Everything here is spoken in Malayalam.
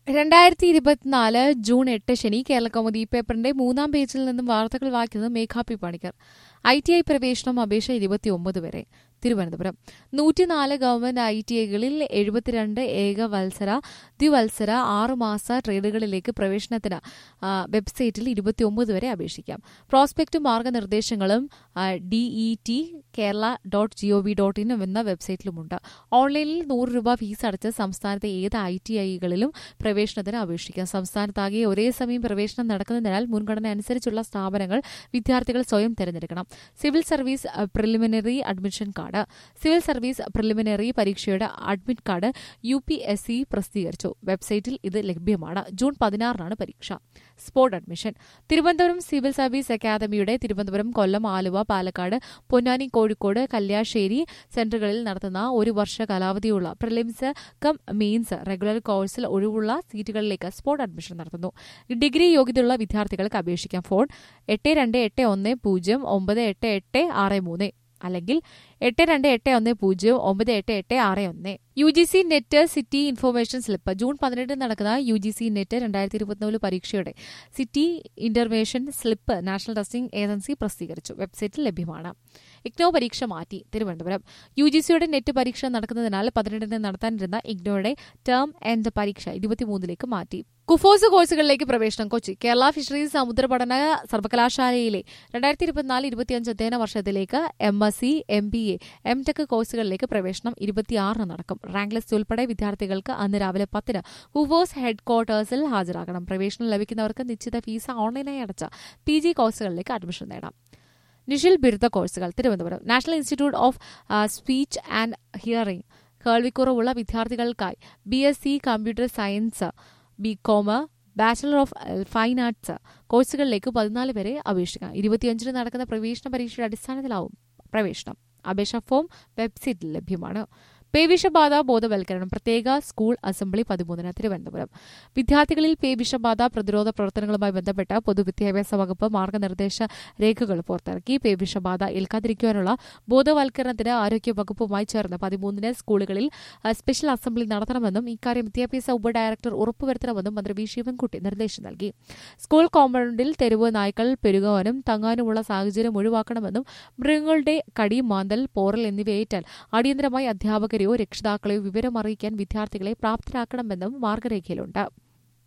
രണ്ടായിരത്തി ഇരുപത്തിനാല് ജൂൺ എട്ട് ശനി കേരളകൗമുദി പേപ്പറിന്റെ മൂന്നാം പേജിൽ നിന്നും വാർത്തകൾ വായിക്കുന്നത് മേഘാപി പണിക്കർ ഐ ടി ഐ പ്രവേശനം അപേക്ഷ ഇരുപത്തിയൊമ്പത് വരെ തിരുവനന്തപുരം നൂറ്റിനാല് ഗവൺമെന്റ് ഐ ടി ഐകളിൽ എഴുപത്തിരണ്ട് ഏകവത്സര ദ്വിവത്സര ആറുമാസ ട്രേഡുകളിലേക്ക് പ്രവേശനത്തിന് ആ, വെബ്സൈറ്റിൽ ഇരുപത്തിയൊമ്പത് വരെ അപേക്ഷിക്കാം പ്രോസ്പെക്റ്റും മാർഗനിർദ്ദേശങ്ങളും DE T Kerala dot G O V dot in എന്ന വെബ്സൈറ്റിലുമുണ്ട് ഓൺലൈനിൽ നൂറ് രൂപ ഫീസ് അടച്ച് സംസ്ഥാനത്തെ ഏത് ഐ ടി ഐകളിലും പ്രവേശനത്തിന് അപേക്ഷിക്കാം സംസ്ഥാനത്താകെ ഒരേ സമയം പ്രവേശനം നടക്കുന്നതിനാൽ മുൻഗണന അനുസരിച്ചുള്ള സ്ഥാപനങ്ങൾ വിദ്യാർത്ഥികൾ സ്വയം തിരഞ്ഞെടുക്കണം civil service ah, preliminary admission card civil service preliminary പരീക്ഷയുടെ admit card U P S C പ്രസിദ്ധീകരിച്ചു വെബ്സൈറ്റിൽ ഇത് ലഭ്യമാണ് ജൂൺ പതിനാറിനാണ് പരീക്ഷ spot admission Thiruvananthapuram civil service അക്കാദമിയുടെ തിരുവനന്തപുരം കൊല്ലം ആലുവ പാലക്കാട് പൊന്നാനി കോഴിക്കോട് കല്യാശ്ശേരി സെന്ററുകളിൽ നടത്തുന്ന ഒരു വർഷ കാലാവധിയുള്ള പ്രിലിംസ് കം മെയിൻസ് റെഗുലർ കോഴ്സിൽ ഒഴിവുള്ള സീറ്റുകളിലേക്ക് സ്പോട്ട് അഡ്മിഷൻ നടത്തുന്നു ഡിഗ്രി യോഗ്യതയുള്ള വിദ്യാർത്ഥികൾക്ക് അപേക്ഷിക്കാം ഫോൺ എട്ട് രണ്ട് എട്ട് ഒന്ന് പൂജ്യം ഒമ്പത് എട്ട് എട്ട് ആറ് മൂന്ന് അല്ലെങ്കിൽ എട്ട് രണ്ട് എട്ട് ഒന്ന് പൂജ്യം ഒമ്പത് എട്ട് എട്ട് ആറ് ഒന്ന് U G C NET city information slip June പതിനെട്ടിന് നടക്കുന്ന യു ജി സി നെറ്റ് രണ്ടായിരത്തി ഇരുപത്തിനാല് പരീക്ഷയുടെ city intimation slip National Testing Agency പ്രസിദ്ധീകരിച്ചു വെബ്സൈറ്റിൽ ലഭ്യമാണ് ഇഗ്നോ പരീക്ഷ മാറ്റി തിരുവനന്തപുരം യു ജി സിയുടെ നെറ്റ് പരീക്ഷ നടക്കുന്നതിനാൽ പതിനെട്ടിന് നടത്താനിരുന്ന ഇഗ്നോയുടെ ടേം എൻഡ് പരീക്ഷ ഇരുപത്തിമൂന്നിലേക്ക് മാറ്റി കുഫോസ് കോഴ്സുകളിലേക്ക് പ്രവേശനം കൊച്ചി കേരള ഫിഷറീസ് സമുദ്ര പഠന സർവകലാശാലയിലെ രണ്ടായിരത്തി ഇരുപത്തിനാല് ഇരുപത്തിയഞ്ച് അധ്യയന വർഷത്തിലേക്ക് M S C M B A M tech കോഴ്സുകളിലേക്ക് പ്രവേശനം ഇരുപത്തിയാറിന് നടക്കും റാങ്ക് ലിസ്റ്റ് ഉൾപ്പെടെ വിദ്യാർത്ഥികൾക്ക് അന്ന് രാവിലെ പത്തിന് കുഫോസ് ഹെഡ് ക്വാർട്ടേഴ്സിൽ ഹാജരാകണം പ്രവേശനം ലഭിക്കുന്നവർക്ക് നിശ്ചിത ഫീസ് ഓൺലൈനായി അടച്ച പി ജി കോഴ്സുകളിലേക്ക് അഡ്മിഷൻ നേടാം നിഷിൽ ബിരുദ കോഴ്സുകൾ Thiruvananthapuram National Institute of Speech and Hearing കേൾവിക്കുറവുള്ള വിദ്യാർത്ഥികൾക്കായി B S C computer science B com bachelor of fine arts കോഴ്സുകളിലേക്ക് പതിനാല് വരെ അപേക്ഷിക്കാം ഇരുപത്തിയഞ്ചിന് നടക്കുന്ന പ്രവേശന പരീക്ഷയുടെ അടിസ്ഥാനത്തിലാവും പ്രവേശനം അപേക്ഷാ ഫോം വെബ്സൈറ്റിൽ ലഭ്യമാണ് പേവിഷബാധ ബോധവൽക്കരണം പ്രത്യേക സ്കൂൾ അസംബ്ലി പതിമൂന്നിന് തിരുവനന്തപുരം വിദ്യാർത്ഥികളിൽ പേവിഷബാധ പ്രതിരോധ പ്രവർത്തനങ്ങളുമായി ബന്ധപ്പെട്ട പൊതുവിദ്യാഭ്യാസ വകുപ്പ് മാർഗനിർദ്ദേശ രേഖകൾ പുറത്തിറക്കി പേവിഷബാധ ഏൽക്കാതിരിക്കുവാനുള്ള ബോധവൽക്കരണത്തിന് ആരോഗ്യ വകുപ്പുമായി ചേർന്ന് പതിമൂന്നിന് സ്കൂളുകളിൽ അഹ്, സ്പെഷ്യൽ അസംബ്ലി നടത്തണമെന്നും ഇക്കാര്യം വിദ്യാഭ്യാസ ഉപഡയറക്ടർ ഉറപ്പുവരുത്തണമെന്നും മന്ത്രി വി ശിവൻകുട്ടി നിർദ്ദേശം നൽകി സ്കൂൾ കോമ്പൗണ്ടിൽ തെരുവ് നായ്ക്കൾ പെരുകുവാനും തങ്ങാനുമുള്ള സാഹചര്യം ഒഴിവാക്കണമെന്നും മൃഗങ്ങളുടെ കടി മാന്തൽ പോറൽ എന്നിവയേറ്റാൽ അടിയന്തരമായി അധ്യാപകരെയോ രക്ഷിതാക്കളെയോ വിവരം അറിയിക്കാൻ വിദ്യാർത്ഥികളെ പ്രാപ്തരാക്കണമെന്നും മാർഗരേഖയിലുണ്ട്